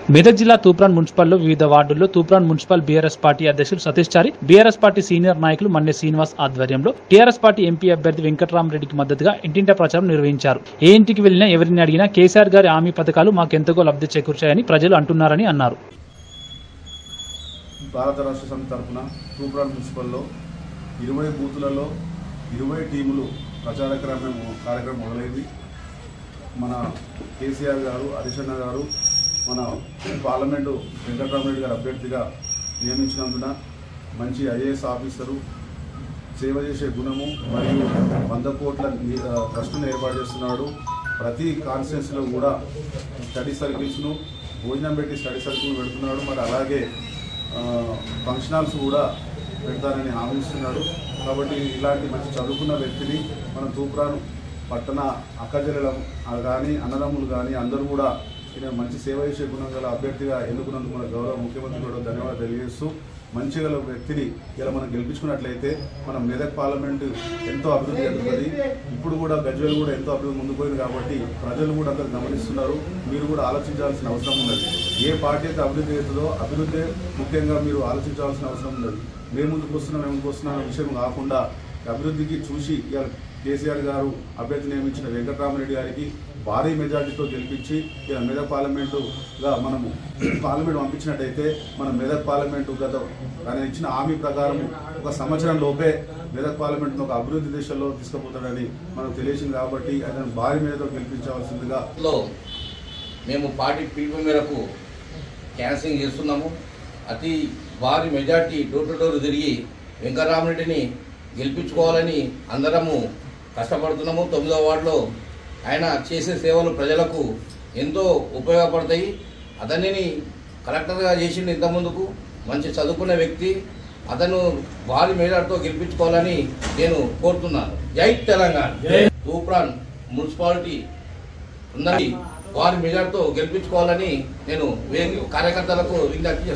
మెదక్ జిల్లా తూప్రాన్ మున్సిపల్లో వివిధ వార్డుల్లో తూప్రాన్ మున్సిపల్ బీఆర్ఎస్ పార్టీ అధ్యక్షులు Satish Chari BRS party senior నాయకులు మన్నె శ్రీనివాస్ ఆధ్వర్యంలో టీఆర్ఎస్ పార్టీ ఎంపీ అభ్యర్థి వెంకటరామరెడ్డికి మద్దతుగా ఇంటింటా ప్రచారం నిర్వహించారు ఏ ఇంటికి వెళ్లినా ఎవరిని అడిగినా కేసీఆర్ గారి హామీ పథకాలు మాకెంతగో లబ్ధి చేకూర్చాయని ప్రజలు అంటున్నారని అన్నారు భారత రాష్ట్ర సమితి తరఫున తూప్రాన్ మున్సిపల్లో ఇరవై బూతులలో ఇరవై టీములు ప్రచార కార్యక్రమం కార్యక్రమం మొదలైంది మన కేసీఆర్ గారు హరిశన్న గారు మన పార్లమెంటు వెంకటరామరెడ్డి గారు అభ్యర్థిగా నియమించినందున మంచి ఐఏఎస్ ఆఫీసరు సేవ చేసే గుణము మరియు వంద కోట్ల ని- ఆ, ట్రస్టును ఏర్పాటు చేస్తున్నాడు ప్రతి కాన్స్టిట్యున్సీలో కూడా స్టడీ సర్కిల్స్ను భోజనం పెట్టి స్టడీ సర్కిల్ పెడుతున్నాడు మరి అలాగే ఆ, ఫంక్షన్ హాల్స్ కూడా పెడతానని హామీ ఇస్తున్నాడు కాబట్టి ఇలాంటి మంచి చదువుకున్న వ్యక్తిని మనం తూప్రాను పట్టణ అక్కజెల్లెలం కానీ అన్నదమ్ములు కానీ అందరూ కూడా ఈయన మంచి సేవ చేసే గుణం గల అభ్యర్థిగా ఎన్నుకున్నందుకు మన గౌరవ ముఖ్యమంత్రి కూడా ధన్యవాదాలు తెలియజేస్తూ మంచి గల వ్యక్తిని ఇలా మనం గెలిపించుకున్నట్లయితే మన మెదక్ పార్లమెంట్ ఎంతో అభివృద్ధి చెందుతుంది ఇప్పుడు కూడా గజ్వేల్ కూడా ఎంతో అభివృద్ధి ముందుకు పోయింది కాబట్టి ప్రజలు కూడా అందరూ గమనిస్తున్నారు మీరు కూడా ఆలోచించాల్సిన అవసరం ఉన్నది ఏ పార్టీ అయితే అభివృద్ధి అవుతుందో అభివృద్ధి ముఖ్యంగా మీరు ఆలోచించాల్సిన అవసరం ఉన్నది మేము ముందుకు వస్తున్నాం మేము ముందుకు వస్తున్నాం అనే విషయం కాకుండా అభివృద్ధికి చూసి ఇవాళ కేసీఆర్ గారు అభ్యర్థి నియమించిన వెంకటరామరెడ్డి గారికి భారీ మెజార్టీతో గెలిపించి ఇలా మెదక్ పార్లమెంటుగా మనము పార్లమెంట్ పంపించినట్టయితే మన మెదక్ పార్లమెంటు గత ఆయన ఇచ్చిన హామీ ప్రకారం ఒక సంవత్సరం లోపే మెదక్ పార్లమెంట్ను ఒక అభివృద్ధి దిశలో తీసుకుపోతాడని మనకు తెలిసింది కాబట్టి ఆయన భారీ మేరతో గెలిపించవలసిందిగా లో మేము పార్టీ పిలుపు మేరకు క్యాన్సింగ్ చేస్తున్నాము అతి భారీ మెజార్టీ డోర్ టు డోర్ తిరిగి వెంకటరామరెడ్డిని గెలిపించుకోవాలని అందరము కష్టపడుతున్నాము తొమ్మిదవ వార్డులో ఆయన చేసే సేవలు ప్రజలకు ఎంతో ఉపయోగపడతాయి అతనిని కలెక్టర్గా చేసిండు ఇంతకుముందుకు మంచి చదువుకున్న వ్యక్తి అతను భారీ మెజార్టీతో గెలిపించుకోవాలని నేను కోరుతున్నాను జై తెలంగాణ తూప్రాన్ మున్సిపాలిటీ అందరినీ వారి మెజార్టీతో గెలిపించుకోవాలని నేను వే- కార్యకర్తలకు విజ్ఞప్తి చేస్తున్నాను